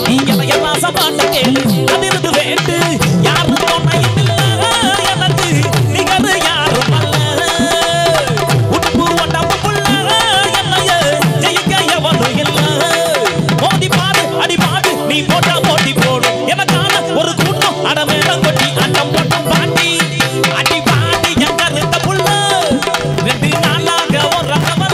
நீ இளைய ராசா பாட்ட கேளு அதிர்ந்து வேண்டு யாரு துணையும் இல்ல எனக்கு நிகர் யாரும் அல்ல உடுப்பு ஒட்டப்பு புள்ள என்னைய ஜெயிக்க எவனும் இல்ல மோதி பாடு அடி பாடு நீ போட்டா போட்டி போடு எனக்கான ஒரு கூட்டம் அடமேடம் கொட்டி அட்டம் போட்டும் பாட்டி அடி பாடி எங்க இருந்த புள்ள ரெண்டு நாளாக ஒரு ரகமல்ல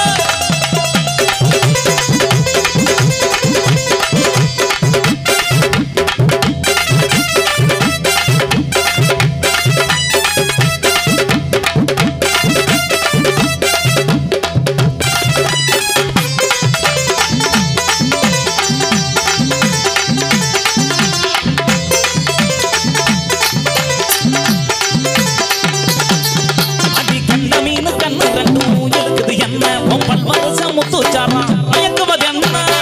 அடி கண்ட மீனு கண்ணு ரெண்டும் இருக்குது என்ன பொம்பல் வருஷம் முத்துச்சாரா மயக்குவது என்ன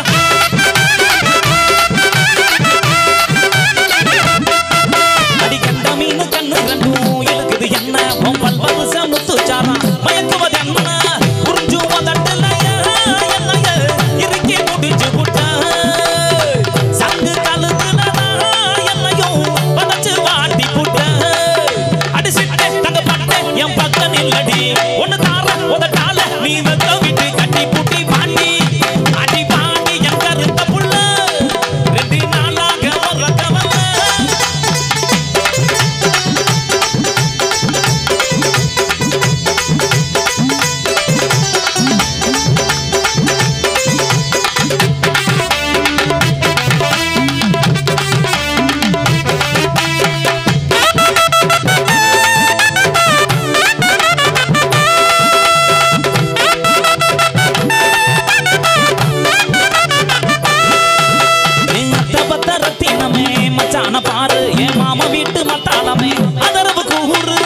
அடி கண்ட மீனு கண்ணு ரெண்டும் இருக்குது என்ன பொம்பல் வருஷம் முத்துச்சாரா மயக்குவது என்ன புரிஞ்சு வதட்டுல என்னைய இறுக்கி முடிச்சு புட்ட சங்கு கழுத்துல என்னையும் பதச்சு வாட்டி புட்ட அடிச்சிட்டே தங்க பட்டே என் பக்கம் நில்லடி ஒண்ணு தார உதட்டால நீ வெத்த விட்டு கட்டி புட்டி பாட்டி அடி பாட்டி என் கருத்த புள்ள ரெண்டு நாளாக ஒரு கவலை என் அத்தை பத்த ரத்தினமே மச்சான பாரு என் மாமா வீட்டு மத்தாளமே அதரவு கூறு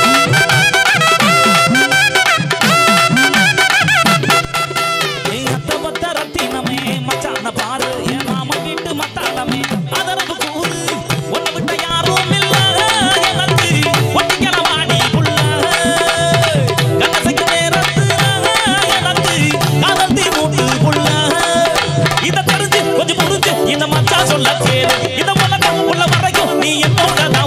என் அத்தை பத்த ரத்தினமே மச்சான பாரு என் மாமா வீட்டு மத்தாளமே அதரவு கூறு உன்னை விட்ட யாரும் இல்ல எனக்கு ஒட்டிக்கிற வாடி புள்ள கண்ணசைக்க நேரத்துல எனக்கு காதல் மூட்டு புள்ள இத தெரிஞ்சு கொஞ்சம் புரிஞ்சு இந்த மச்சா சொல்ல கேளு இந்த உலகம் உள்ள வரைக்கும் நீ என்னோட தான்